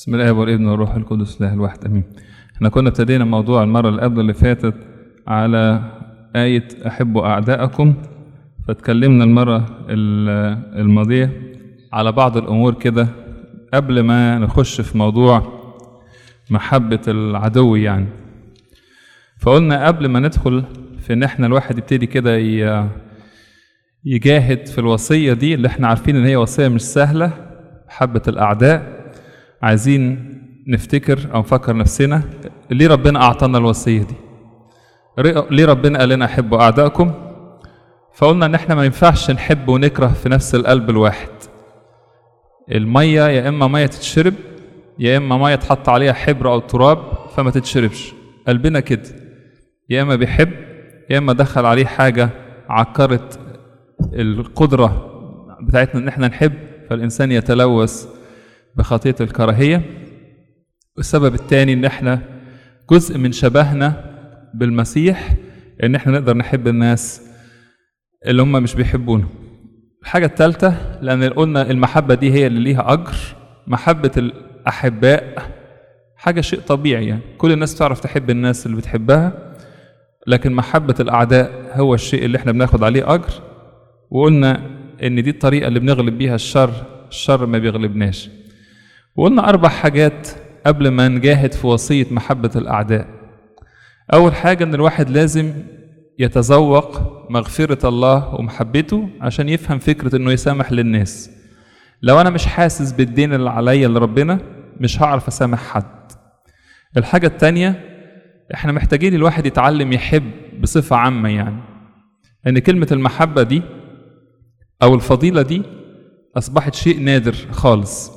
بسم الله والابن والروح القدس الله الواحد امين احنا كنا ابتدينا موضوع المره اللي قبل اللي فاتت على آية أحبوا أعداءكم فاتكلمنا المرة ال- الماضية على بعض الأمور كده قبل ما نخش في موضوع محبة العدو يعني فقلنا قبل ما ندخل في إن إحنا الواحد يبتدي كده ي- يجاهد في الوصية دي اللي إحنا عارفين إن هي وصية مش سهلة محبة الأعداء عايزين نفتكر أو نفكر نفسنا ليه ربنا أعطانا الوصية دي ليه ربنا قال لنا احبوا اعدائكم فقلنا ان احنا ما ينفعش نحب ونكره في نفس القلب الواحد الميه يا اما ميه تتشرب يا اما ميه تحط عليها حبر او تراب فما تتشربش قلبنا كده يا اما بيحب يا اما دخل عليه حاجه عكرت القدره بتاعتنا ان احنا نحب فالانسان يتلوث بخطيه الكراهيه والسبب الثاني ان احنا جزء من شبهنا بالمسيح ان احنا نقدر نحب الناس اللي هم مش بيحبونا الحاجة الثالثة لأن قلنا المحبة دي هي اللي ليها أجر محبة الأحباء حاجة شيء طبيعي يعني كل الناس تعرف تحب الناس اللي بتحبها لكن محبة الأعداء هو الشيء اللي احنا بناخد عليه أجر وقلنا إن دي الطريقة اللي بنغلب بيها الشر الشر ما بيغلبناش وقلنا أربع حاجات قبل ما نجاهد في وصية محبة الأعداء أول حاجة إن الواحد لازم يتذوق مغفرة الله ومحبته عشان يفهم فكرة إنه يسامح للناس. لو أنا مش حاسس بالدين اللي عليا لربنا مش هعرف أسامح حد. الحاجة التانية إحنا محتاجين الواحد يتعلم يحب بصفة عامة يعني. إن كلمة المحبة دي أو الفضيلة دي أصبحت شيء نادر خالص.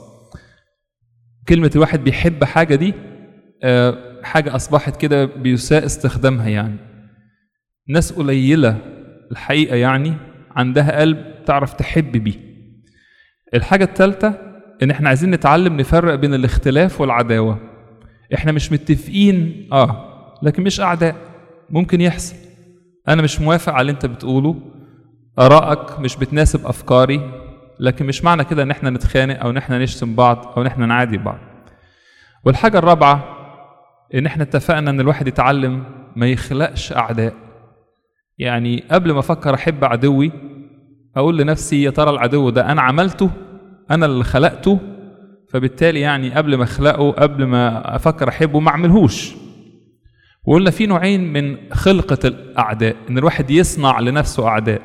كلمة الواحد بيحب حاجة دي آه، حاجة أصبحت كده بيساء استخدامها يعني ناس قليلة الحقيقة يعني عندها قلب تعرف تحب بيه الحاجة الثالثة إن إحنا عايزين نتعلم نفرق بين الاختلاف والعداوة إحنا مش متفقين آه لكن مش أعداء ممكن يحصل أنا مش موافق على اللي أنت بتقوله آرائك مش بتناسب أفكاري لكن مش معنى كده إن إحنا نتخانق أو إن إحنا نشتم بعض أو إن إحنا نعادي بعض والحاجة الرابعة ان احنا اتفقنا ان الواحد يتعلم ما يخلقش اعداء يعني قبل ما افكر احب عدوي اقول لنفسي يا ترى العدو ده انا عملته انا اللي خلقته فبالتالي يعني قبل ما اخلقه قبل ما افكر احبه ما اعملهوش وقلنا في نوعين من خلقة الأعداء إن الواحد يصنع لنفسه أعداء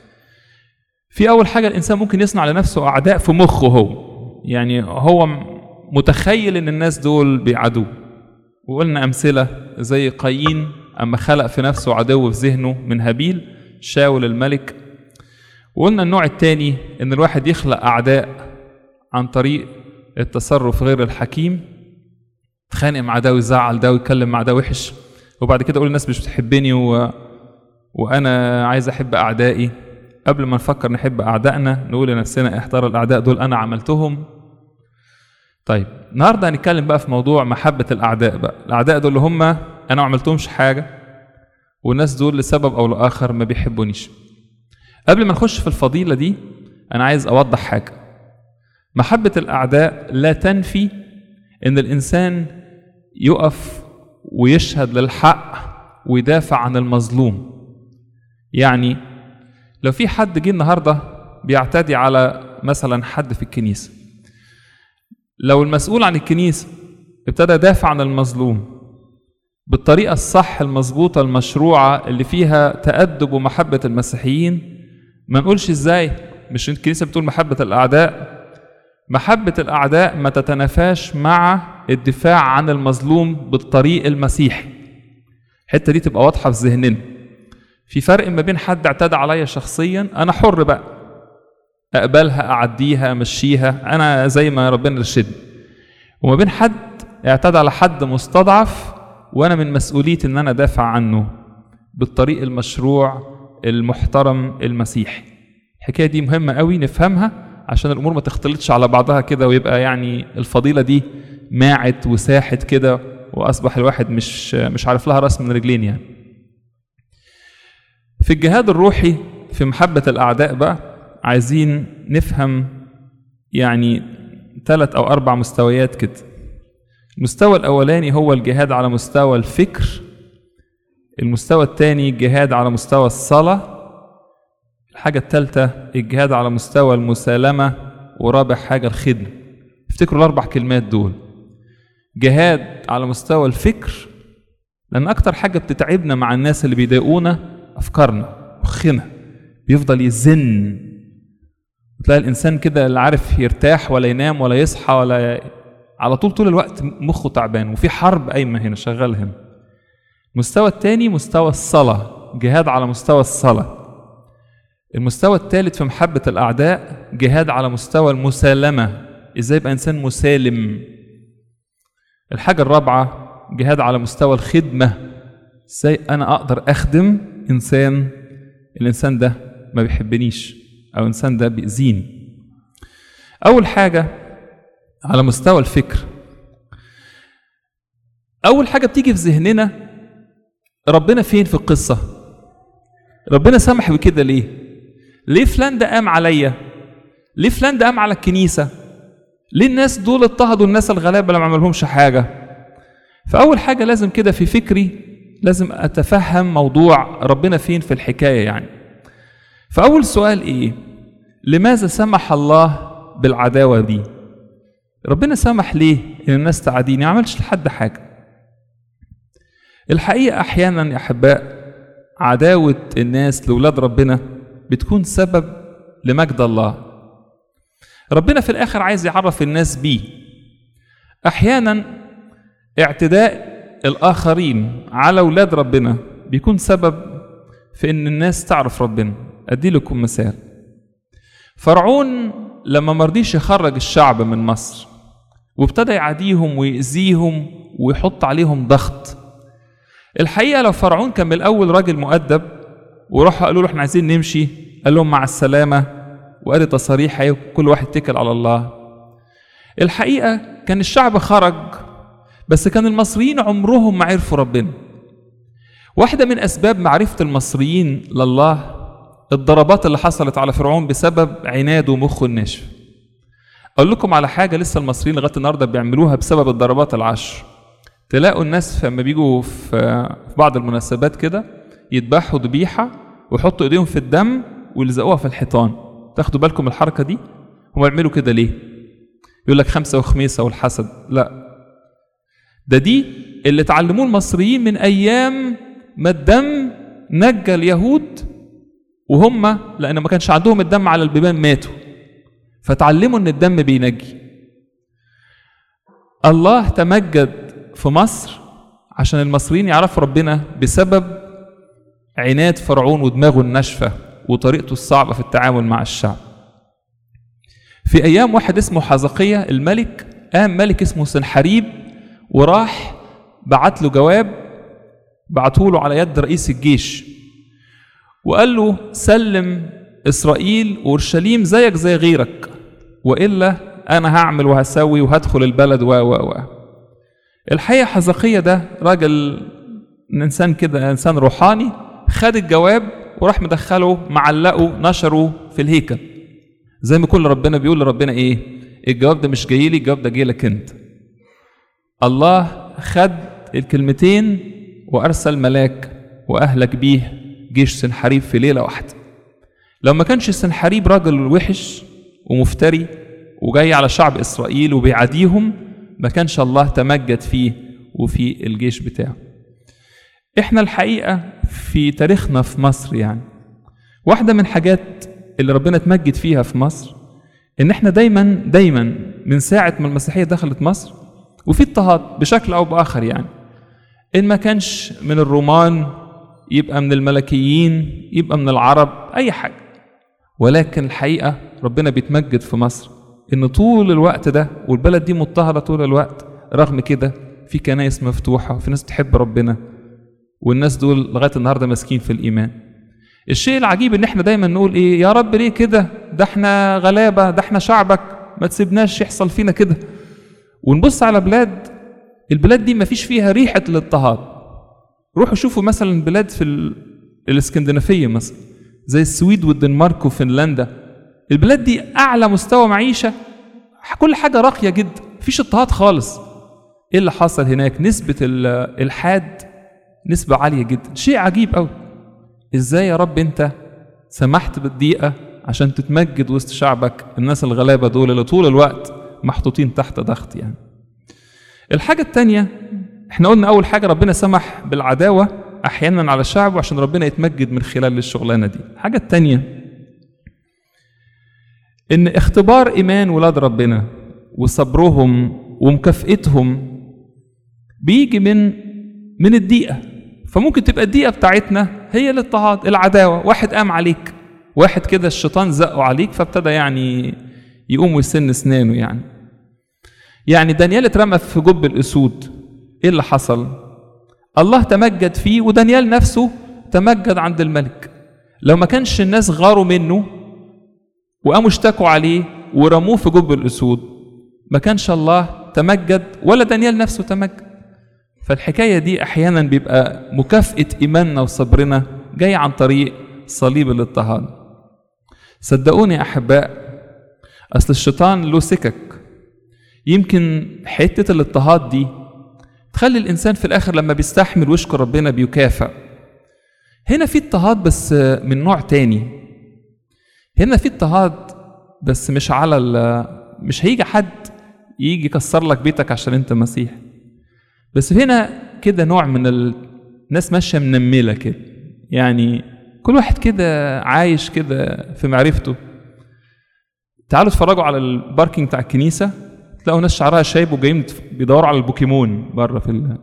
في أول حاجة الإنسان ممكن يصنع لنفسه أعداء في مخه هو يعني هو متخيل إن الناس دول بيعادوه وقلنا أمثلة زي قايين أما خلق في نفسه عدو في ذهنه من هابيل شاول الملك وقلنا النوع الثاني إن الواحد يخلق أعداء عن طريق التصرف غير الحكيم يتخانق مع ده ويزعل ده ويتكلم مع ده وحش وبعد كده يقول الناس مش بتحبني و... وأنا عايز أحب أعدائي قبل ما نفكر نحب أعدائنا نقول لنفسنا احتار الأعداء دول أنا عملتهم طيب النهارده هنتكلم بقى في موضوع محبة الأعداء بقى، الأعداء دول اللي هم أنا ما عملتهمش حاجة والناس دول لسبب أو لآخر ما بيحبونيش. قبل ما نخش في الفضيلة دي أنا عايز أوضح حاجة. محبة الأعداء لا تنفي إن الإنسان يقف ويشهد للحق ويدافع عن المظلوم. يعني لو في حد جه النهارده بيعتدي على مثلا حد في الكنيسه لو المسؤول عن الكنيسة ابتدى يدافع عن المظلوم بالطريقة الصح المظبوطة المشروعة اللي فيها تأدب ومحبة المسيحيين ما نقولش ازاي مش الكنيسة بتقول محبة الأعداء محبة الأعداء ما تتنافاش مع الدفاع عن المظلوم بالطريق المسيحي الحتة دي تبقى واضحة في ذهننا في فرق ما بين حد اعتدى عليا شخصيا أنا حر بقى اقبلها اعديها امشيها انا زي ما ربنا رشدني وما بين حد اعتدى على حد مستضعف وانا من مسؤوليتي ان انا ادافع عنه بالطريق المشروع المحترم المسيحي الحكايه دي مهمه قوي نفهمها عشان الامور ما تختلطش على بعضها كده ويبقى يعني الفضيله دي ماعت وساحت كده واصبح الواحد مش مش عارف لها راس من رجلين يعني في الجهاد الروحي في محبه الاعداء بقى عايزين نفهم يعني ثلاث او اربع مستويات كده المستوى الأولاني هو الجهاد على مستوى الفكر المستوى الثاني الجهاد على مستوى الصلاة الحاجة الثالثة الجهاد على مستوى المسالمة ورابع حاجة الخدمة افتكروا الأربع كلمات دول جهاد على مستوى الفكر لأن أكتر حاجة بتتعبنا مع الناس اللي بيضايقونا أفكارنا مخنا بيفضل يزن تلاقي الإنسان كده اللي عارف يرتاح ولا ينام ولا يصحى ولا على طول طول الوقت مخه تعبان وفي حرب قايمة هنا شغال هنا المستوى الثاني مستوى الصلاة جهاد على مستوى الصلاة المستوى الثالث في محبة الأعداء جهاد على مستوى المسالمة إزاي يبقى إنسان مسالم الحاجة الرابعة جهاد على مستوى الخدمة إزاي أنا أقدر أخدم إنسان الإنسان ده ما بيحبنيش أو الإنسان ده بيأذيني أول حاجة على مستوى الفكر أول حاجة بتيجي في ذهننا ربنا فين في القصة ربنا سمح بكده ليه ليه فلان ده قام عليا ليه فلان ده قام على الكنيسة ليه الناس دول اضطهدوا الناس الغلابة اللي ما عملهمش حاجة فأول حاجة لازم كده في فكري لازم أتفهم موضوع ربنا فين في الحكاية يعني فأول سؤال إيه لماذا سمح الله بالعداوة دي ربنا سمح ليه إن الناس تعاديني ما عملش لحد حاجة الحقيقة أحيانا يا أحباء عداوة الناس لولاد ربنا بتكون سبب لمجد الله ربنا في الآخر عايز يعرف الناس بيه أحيانا اعتداء الآخرين على ولاد ربنا بيكون سبب في إن الناس تعرف ربنا أدي لكم مثال فرعون لما مرضيش يخرج الشعب من مصر وابتدى يعاديهم ويأذيهم ويحط عليهم ضغط الحقيقة لو فرعون كان من الأول راجل مؤدب وراحوا قالوا له احنا عايزين نمشي قال لهم مع السلامة وقال تصاريح ايه كل واحد اتكل على الله الحقيقة كان الشعب خرج بس كان المصريين عمرهم ما عرفوا ربنا واحدة من أسباب معرفة المصريين لله الضربات اللي حصلت على فرعون بسبب عناده ومخه الناشف أقول لكم على حاجة لسه المصريين لغاية النهاردة بيعملوها بسبب الضربات العشر تلاقوا الناس لما بيجوا في بعض المناسبات كده يذبحوا ذبيحة ويحطوا ايديهم في الدم ويلزقوها في الحيطان تاخدوا بالكم الحركة دي هم يعملوا كده ليه يقول لك خمسة وخميسة والحسد لا ده دي اللي اتعلموه المصريين من أيام ما الدم نجى اليهود وهم لأن ما كانش عندهم الدم على البيبان ماتوا فتعلموا إن الدم بينجي الله تمجد في مصر عشان المصريين يعرفوا ربنا بسبب عناد فرعون ودماغه الناشفة وطريقته الصعبة في التعامل مع الشعب في أيام واحد اسمه حزقية الملك قام ملك اسمه سنحريب وراح بعت له جواب بعته له على يد رئيس الجيش وقال له سلم إسرائيل وأورشليم زيك زي غيرك وإلا أنا هعمل وهسوي وهدخل البلد و و و الحقيقة حزقية ده راجل إنسان كده إنسان روحاني خد الجواب وراح مدخله معلقه نشره في الهيكل زي ما كل ربنا بيقول لربنا ايه الجواب ده مش جاي لي الجواب ده جاي لك انت الله خد الكلمتين وارسل ملاك واهلك بيه جيش سنحريب في ليله واحده لو ما كانش سنحريب راجل وحش ومفتري وجاي على شعب اسرائيل وبيعاديهم ما كانش الله تمجد فيه وفي الجيش بتاعه احنا الحقيقه في تاريخنا في مصر يعني واحده من حاجات اللي ربنا اتمجد فيها في مصر ان احنا دايما دايما من ساعه ما المسيحيه دخلت مصر وفي اضطهاد بشكل او باخر يعني ان ما كانش من الرومان يبقى من الملكيين يبقى من العرب اي حاجه ولكن الحقيقه ربنا بيتمجد في مصر ان طول الوقت ده والبلد دي مضطهده طول الوقت رغم كده في كنايس مفتوحه وفي ناس بتحب ربنا والناس دول لغايه النهارده ماسكين في الايمان الشيء العجيب ان احنا دايما نقول ايه يا رب ليه كده ده احنا غلابه ده احنا شعبك ما تسيبناش يحصل فينا كده ونبص على بلاد البلاد دي ما فيش فيها ريحه الاضطهاد روحوا شوفوا مثلا بلاد في ال... الاسكندنافيه مثلا زي السويد والدنمارك وفنلندا البلاد دي اعلى مستوى معيشه كل حاجه راقيه جدا مفيش اضطهاد خالص ايه اللي حصل هناك نسبة الحاد نسبة عالية جدا شيء عجيب قوي ازاي يا رب انت سمحت بالضيقة عشان تتمجد وسط شعبك الناس الغلابة دول اللي طول الوقت محطوطين تحت ضغط يعني الحاجة التانية احنا قلنا أول حاجة ربنا سمح بالعداوة أحيانا على الشعب عشان ربنا يتمجد من خلال الشغلانة دي الحاجة التانية إن اختبار إيمان ولاد ربنا وصبرهم ومكافئتهم بيجي من من الدقيقة فممكن تبقى الدقيقة بتاعتنا هي الاضطهاد العداوة واحد قام عليك واحد كده الشيطان زقه عليك فابتدى يعني يقوم ويسن اسنانه يعني يعني دانيال اترمى في جب الاسود ايه اللي حصل الله تمجد فيه ودانيال نفسه تمجد عند الملك لو ما كانش الناس غاروا منه وقاموا اشتكوا عليه ورموه في جب الاسود ما كانش الله تمجد ولا دانيال نفسه تمجد فالحكايه دي احيانا بيبقى مكافاه ايماننا وصبرنا جاي عن طريق صليب الاضطهاد صدقوني يا احباء اصل الشيطان له سكك يمكن حته الاضطهاد دي تخلي الانسان في الاخر لما بيستحمل ويشكر ربنا بيكافئ هنا في اضطهاد بس من نوع تاني هنا في اضطهاد بس مش على مش هيجي حد يجي يكسر لك بيتك عشان انت مسيح بس هنا كده نوع من الناس ماشيه منمله كده يعني كل واحد كده عايش كده في معرفته تعالوا اتفرجوا على الباركينج بتاع الكنيسه تلاقوا ناس شعرها شايب وجايين بيدوروا على البوكيمون بره في ال...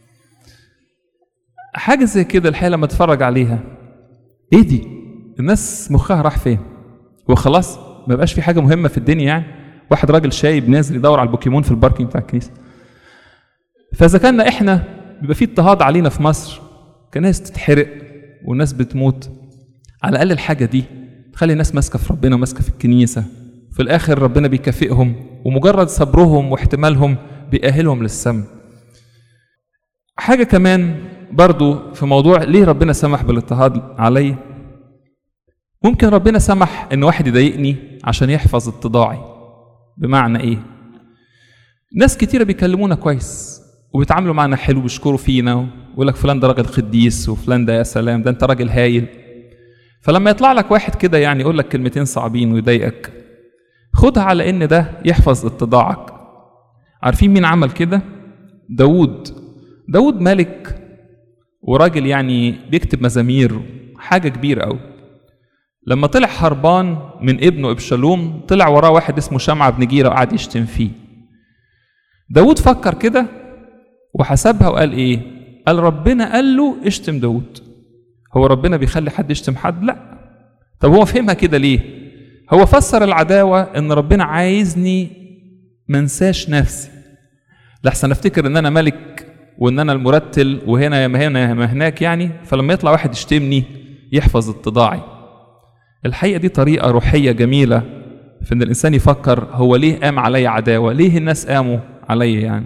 حاجه زي كده الحقيقه لما اتفرج عليها ايه دي الناس مخها راح فين وخلاص ما بقاش في حاجه مهمه في الدنيا يعني واحد راجل شايب نازل يدور على البوكيمون في الباركينج بتاع الكنيسه فاذا كنا احنا بيبقى في اضطهاد علينا في مصر كناس تتحرق وناس بتموت على الاقل الحاجه دي تخلي الناس ماسكه في ربنا وماسكه في الكنيسه في الاخر ربنا بيكافئهم ومجرد صبرهم واحتمالهم بيأهلهم للسم حاجه كمان برضو في موضوع ليه ربنا سمح بالاضطهاد علي ممكن ربنا سمح ان واحد يضايقني عشان يحفظ اتضاعي بمعنى ايه ناس كتيره بيكلمونا كويس وبيتعاملوا معنا حلو بيشكروا فينا ويقول لك فلان ده راجل قديس وفلان ده يا سلام ده انت راجل هايل فلما يطلع لك واحد كده يعني يقول لك كلمتين صعبين ويضايقك خدها على ان ده يحفظ اتضاعك عارفين مين عمل كده داود داود ملك وراجل يعني بيكتب مزامير حاجة كبيرة أوي لما طلع هربان من ابنه ابشالوم طلع وراه واحد اسمه شمعة بن جيرة وقعد يشتم فيه داود فكر كده وحسبها وقال ايه قال ربنا قال له اشتم داود هو ربنا بيخلي حد يشتم حد لا طب هو فهمها كده ليه هو فسر العداوة ان ربنا عايزني منساش نفسي لحسن افتكر ان انا ملك وان انا المرتل وهنا يا ما هنا يا ما هناك يعني فلما يطلع واحد يشتمني يحفظ اتضاعي الحقيقة دي طريقة روحية جميلة في ان الانسان يفكر هو ليه قام علي عداوة ليه الناس قاموا علي يعني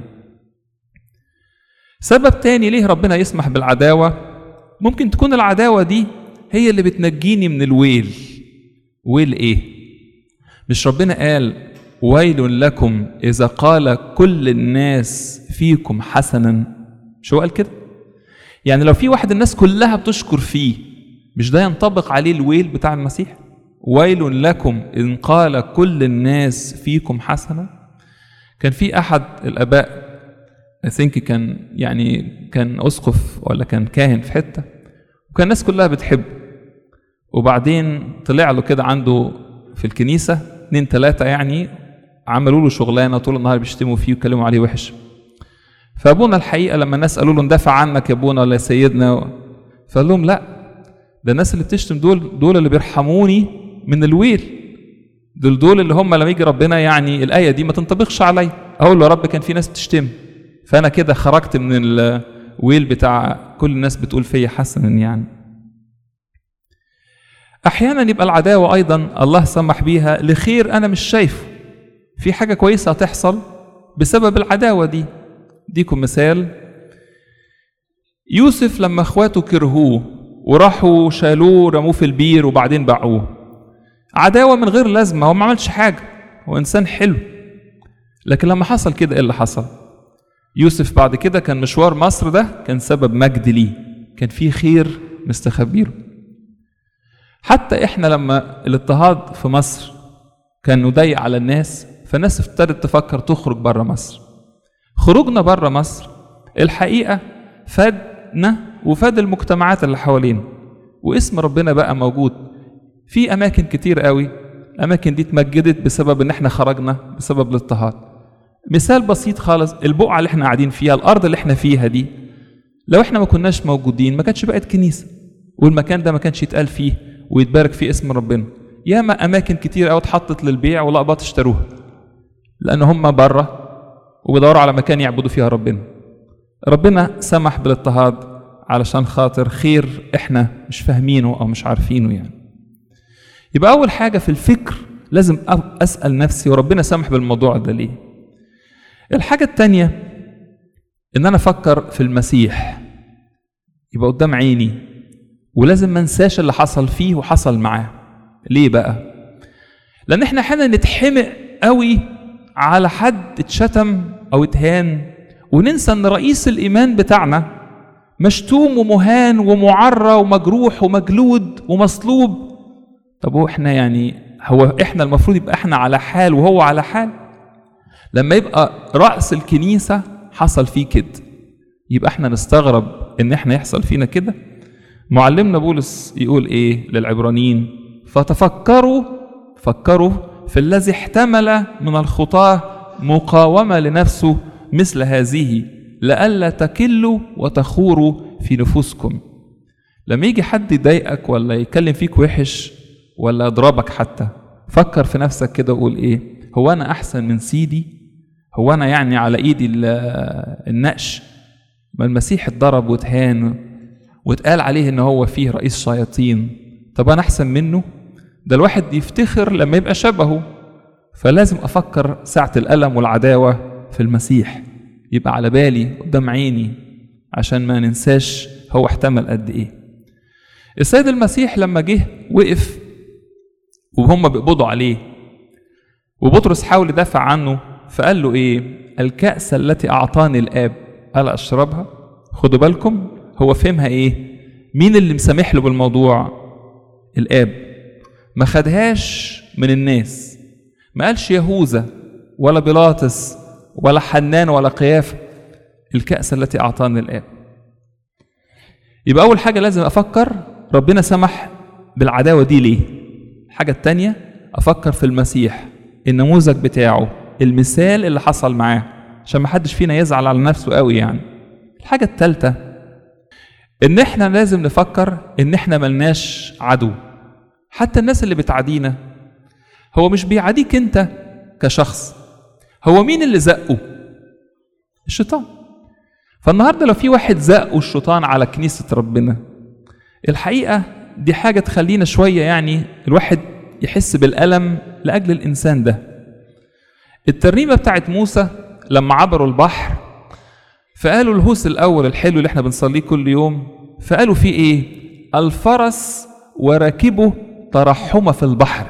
سبب تاني ليه ربنا يسمح بالعداوة ممكن تكون العداوة دي هي اللي بتنجيني من الويل ويل ايه مش ربنا قال ويل لكم إذا قال كل الناس فيكم حسنا شو قال كده يعني لو في واحد الناس كلها بتشكر فيه مش ده ينطبق عليه الويل بتاع المسيح ويل لكم إن قال كل الناس فيكم حسنا كان في أحد الآباء I think كان يعني كان أسقف ولا كان كاهن في حتة وكان الناس كلها بتحبه وبعدين طلع له كده عنده في الكنيسة اتنين تلاتة يعني عملوا له شغلانة طول النهار بيشتموا فيه ويتكلموا عليه وحش فأبونا الحقيقة لما الناس قالوا له ندافع عنك يا أبونا ولا يا سيدنا فقال لهم لا ده الناس اللي بتشتم دول دول اللي بيرحموني من الويل دول دول اللي هم لما يجي ربنا يعني الآية دي ما تنطبقش عليا أقول له يا رب كان في ناس بتشتم فأنا كده خرجت من الويل بتاع كل الناس بتقول فيا حسنا يعني أحيانا يبقى العداوة أيضا الله سمح بيها لخير أنا مش شايفه في حاجة كويسة هتحصل بسبب العداوة دي ديكم مثال يوسف لما اخواته كرهوه وراحوا شالوه رموه في البير وبعدين باعوه عداوة من غير لازمة هو ما عملش حاجة هو إنسان حلو لكن لما حصل كده إيه اللي حصل يوسف بعد كده كان مشوار مصر ده كان سبب مجد ليه كان فيه خير مستخبيره حتى احنا لما الاضطهاد في مصر كان ضيق على الناس فالناس ابتدت تفكر تخرج بره مصر خروجنا بره مصر الحقيقة فادنا وفاد المجتمعات اللي حوالينا واسم ربنا بقى موجود في أماكن كتير قوي الأماكن دي اتمجدت بسبب إن احنا خرجنا بسبب الاضطهاد مثال بسيط خالص البقعة اللي احنا قاعدين فيها الأرض اللي احنا فيها دي لو احنا ما كناش موجودين ما كانتش بقت كنيسة والمكان ده ما كانش يتقال فيه ويتبارك فيه اسم ربنا ياما أماكن كتير قوي اتحطت للبيع ولقبات اشتروها لأن هم بره وبيدوروا على مكان يعبدوا فيها ربنا ربنا سمح بالاضطهاد علشان خاطر خير احنا مش فاهمينه او مش عارفينه يعني يبقى اول حاجه في الفكر لازم اسال نفسي وربنا سمح بالموضوع ده ليه الحاجه التانية ان انا افكر في المسيح يبقى قدام عيني ولازم ما انساش اللي حصل فيه وحصل معاه ليه بقى لان احنا احيانا نتحمق قوي على حد اتشتم او اتهان وننسى ان رئيس الايمان بتاعنا مشتوم ومهان ومعرى ومجروح ومجلود ومصلوب طب هو احنا يعني هو احنا المفروض يبقى احنا على حال وهو على حال لما يبقى راس الكنيسه حصل فيه كده يبقى احنا نستغرب ان احنا يحصل فينا كده معلمنا بولس يقول ايه للعبرانيين فتفكروا فكروا في الذي احتمل من الخطاه مقاومه لنفسه مثل هذه لئلا تكلوا وتخوروا في نفوسكم لما يجي حد يضايقك ولا يتكلم فيك وحش ولا يضربك حتى فكر في نفسك كده وقول ايه هو انا احسن من سيدي هو انا يعني على ايدي النقش ما المسيح اتضرب واتهان واتقال عليه ان هو فيه رئيس شياطين طب انا احسن منه ده الواحد يفتخر لما يبقى شبهه فلازم افكر ساعة الألم والعداوة في المسيح يبقى على بالي قدام عيني عشان ما ننساش هو احتمل قد ايه السيد المسيح لما جه وقف وهم بيقبضوا عليه وبطرس حاول يدافع عنه فقال له ايه الكأس التي أعطاني الآب ألا أشربها خدوا بالكم هو فهمها ايه مين اللي مسامح له بالموضوع الآب ما خدهاش من الناس ما قالش يهوذا ولا بيلاطس ولا حنان ولا قيافة الكأس التي أعطاني الآب يبقى أول حاجة لازم أفكر ربنا سمح بالعداوة دي ليه الحاجة التانية أفكر في المسيح النموذج بتاعه المثال اللي حصل معاه عشان ما حدش فينا يزعل على نفسه قوي يعني الحاجة التالتة إن إحنا لازم نفكر إن إحنا ملناش عدو حتى الناس اللي بتعادينا هو مش بيعاديك أنت كشخص هو مين اللي زقه الشيطان فالنهارده لو في واحد زقه الشيطان على كنيسة ربنا الحقيقة دي حاجة تخلينا شوية يعني الواحد يحس بالألم لأجل الإنسان ده الترنيمة بتاعت موسى لما عبروا البحر فقالوا الهوس الأول الحلو اللي احنا بنصليه كل يوم فقالوا فيه إيه الفرس وراكبه ترحم في البحر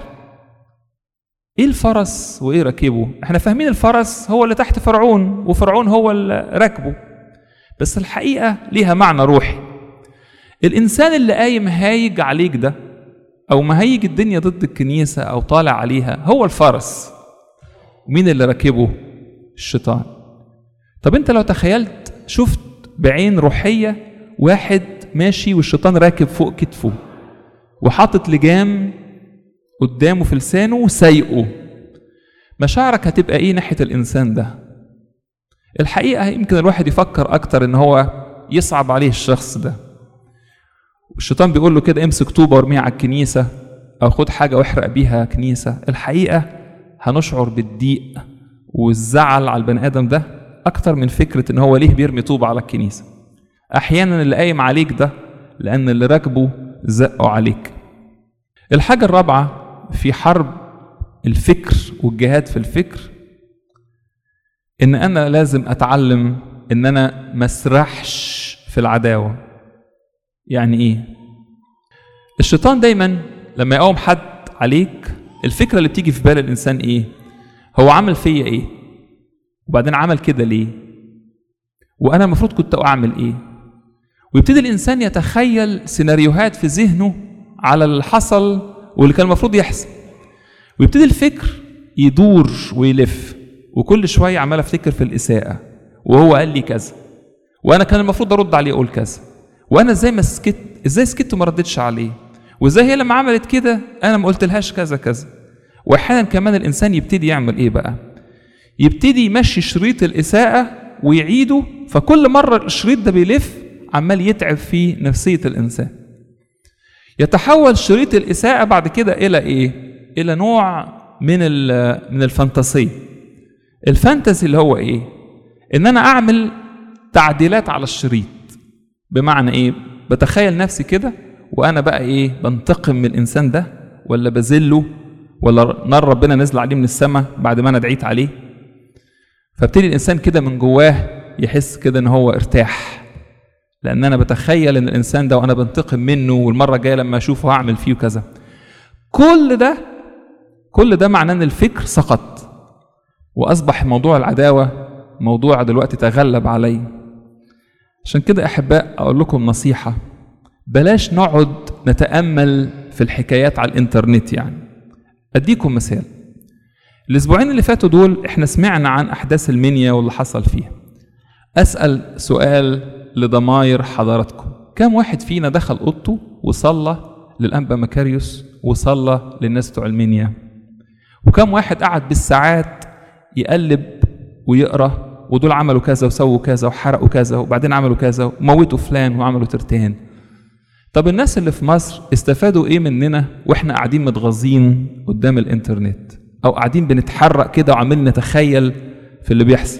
ايه الفرس وايه راكبه احنا فاهمين الفرس هو اللي تحت فرعون وفرعون هو اللي راكبه بس الحقيقه ليها معنى روحي الانسان اللي قايم هايج عليك ده او مهيج الدنيا ضد الكنيسه او طالع عليها هو الفرس ومين اللي راكبه الشيطان طب انت لو تخيلت شفت بعين روحيه واحد ماشي والشيطان راكب فوق كتفه وحاطط لجام قدامه في لسانه وسايقه مشاعرك هتبقى ايه ناحيه الانسان ده الحقيقه يمكن الواحد يفكر اكتر ان هو يصعب عليه الشخص ده الشيطان بيقول له كده امسك طوبه وارميها على الكنيسه او خد حاجه واحرق بيها كنيسه الحقيقه هنشعر بالضيق والزعل على البني ادم ده اكتر من فكره ان هو ليه بيرمي طوبه على الكنيسه احيانا اللي قايم عليك ده لان اللي راكبه زقوا عليك الحاجه الرابعه في حرب الفكر والجهاد في الفكر ان انا لازم اتعلم ان انا ما اسرحش في العداوه يعني ايه الشيطان دايما لما يقوم حد عليك الفكره اللي بتيجي في بال الانسان ايه هو عمل فيا ايه وبعدين عمل كده ليه وانا المفروض كنت اعمل ايه ويبتدي الانسان يتخيل سيناريوهات في ذهنه على اللي حصل واللي كان المفروض يحصل ويبتدي الفكر يدور ويلف وكل شويه عمال افتكر في الاساءه وهو قال لي كذا وانا كان المفروض ارد عليه اقول كذا وانا ازاي ما سكت ازاي سكت وما ردتش عليه وازاي هي لما عملت كده انا ما قلتلهاش كذا كذا واحيانا كمان الانسان يبتدي يعمل ايه بقى يبتدي يمشي شريط الاساءه ويعيده فكل مره الشريط ده بيلف عمال يتعب في نفسيه الانسان يتحول شريط الاساءه بعد كده الى ايه الى نوع من من الفانتاسيه الفانتسي اللي هو ايه ان انا اعمل تعديلات على الشريط بمعنى ايه بتخيل نفسي كده وانا بقى ايه بنتقم من الانسان ده ولا بذله ولا نار ربنا نزل عليه من السماء بعد ما انا دعيت عليه فابتدي الانسان كده من جواه يحس كده ان هو ارتاح لان انا بتخيل ان الانسان ده وانا بنتقم منه والمره الجايه لما اشوفه هعمل فيه كذا كل ده كل ده معناه ان الفكر سقط واصبح موضوع العداوه موضوع دلوقتي تغلب علي عشان كده احباء اقول لكم نصيحه بلاش نقعد نتامل في الحكايات على الانترنت يعني اديكم مثال الاسبوعين اللي فاتوا دول احنا سمعنا عن احداث المنيا واللي حصل فيها اسال سؤال لضماير حضراتكم كم واحد فينا دخل اوضته وصلى للانبا مكاريوس وصلى للناس بتوع المنيا وكم واحد قعد بالساعات يقلب ويقرا ودول عملوا كذا وسووا كذا وحرقوا كذا وبعدين عملوا كذا وموتوا فلان وعملوا ترتان طب الناس اللي في مصر استفادوا ايه مننا واحنا قاعدين متغاظين قدام الانترنت او قاعدين بنتحرق كده وعمالين نتخيل في اللي بيحصل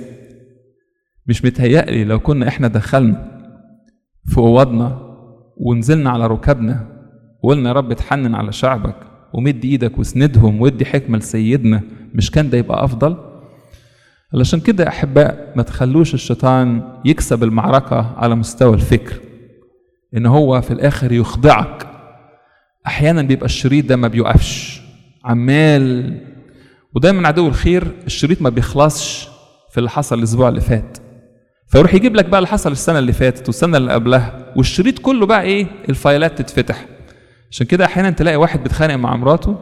مش متهيألي لو كنا احنا دخلنا في اوضنا ونزلنا على ركبنا وقلنا يا رب اتحنن على شعبك ومد ايدك واسندهم وادي حكمه لسيدنا مش كان ده يبقى افضل علشان كده يا احباء ما تخلوش الشيطان يكسب المعركه على مستوى الفكر ان هو في الاخر يخضعك احيانا بيبقى الشريط ده ما بيوقفش عمال ودايما عدو الخير الشريط ما بيخلصش في اللي حصل الاسبوع اللي فات فيروح يجيب لك بقى اللي حصل السنه اللي فاتت والسنه اللي قبلها والشريط كله بقى ايه الفايلات تتفتح عشان كده احيانا تلاقي واحد بيتخانق مع مراته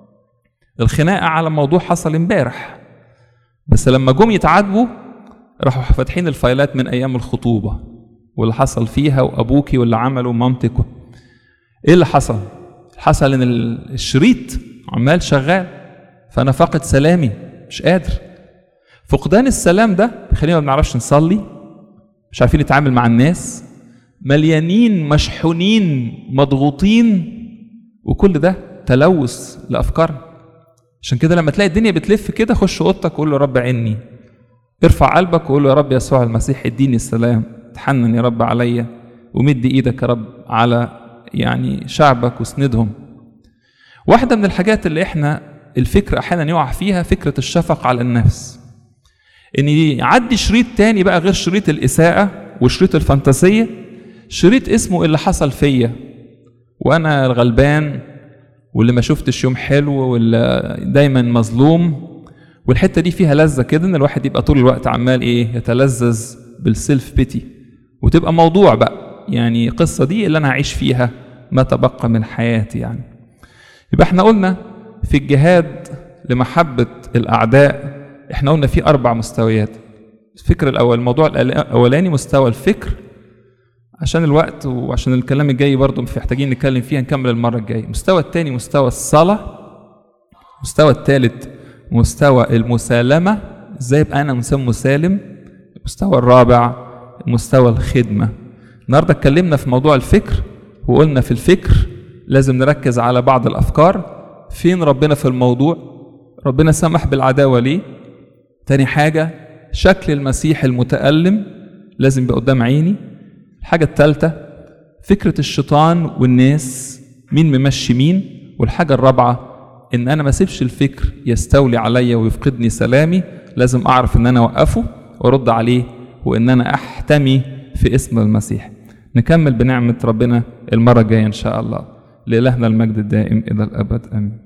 الخناقه على موضوع حصل امبارح بس لما جم يتعاتبوا راحوا فاتحين الفايلات من ايام الخطوبه واللي حصل فيها وابوكي واللي عمله مامتك ايه اللي حصل حصل ان الشريط عمال شغال فانا فاقد سلامي مش قادر فقدان السلام ده بيخلينا ما بنعرفش نصلي مش عارفين نتعامل مع الناس مليانين مشحونين مضغوطين وكل ده تلوث لافكارنا عشان كده لما تلاقي الدنيا بتلف كده خش اوضتك وقول له يا رب عني ارفع قلبك وقول له يا رب يسوع المسيح اديني السلام تحنن يا رب عليا ومد ايدك يا رب على يعني شعبك واسندهم واحدة من الحاجات اللي احنا الفكر احيانا يقع فيها فكرة الشفقة على النفس ان يعدي شريط تاني بقى غير شريط الاساءة وشريط الفانتاسية شريط اسمه اللي حصل فيا وانا الغلبان واللي ما شفتش يوم حلو واللي دايما مظلوم والحته دي فيها لذه كده ان الواحد يبقى طول الوقت عمال ايه يتلذذ بالسيلف بيتي وتبقى موضوع بقى يعني القصه دي اللي انا هعيش فيها ما تبقى من حياتي يعني يبقى احنا قلنا في الجهاد لمحبه الاعداء احنا قلنا في اربع مستويات الفكر الاول الموضوع الاولاني مستوى الفكر عشان الوقت وعشان الكلام الجاي برضه محتاجين نتكلم فيها نكمل المره الجايه المستوى الثاني مستوى الصلاه المستوى الثالث مستوى المسالمه ازاي ابقى انا انسان مسالم المستوى الرابع مستوى الخدمه النهارده اتكلمنا في موضوع الفكر وقلنا في الفكر لازم نركز على بعض الافكار فين ربنا في الموضوع ربنا سمح بالعداوه ليه تاني حاجه شكل المسيح المتالم لازم يبقى قدام عيني الحاجة الثالثة فكرة الشيطان والناس مين ممشي مين والحاجة الرابعة إن أنا ما سيبش الفكر يستولي عليا ويفقدني سلامي لازم أعرف إن أنا أوقفه وأرد عليه وإن أنا أحتمي في اسم المسيح نكمل بنعمة ربنا المرة الجاية إن شاء الله لإلهنا المجد الدائم إلى الأبد آمين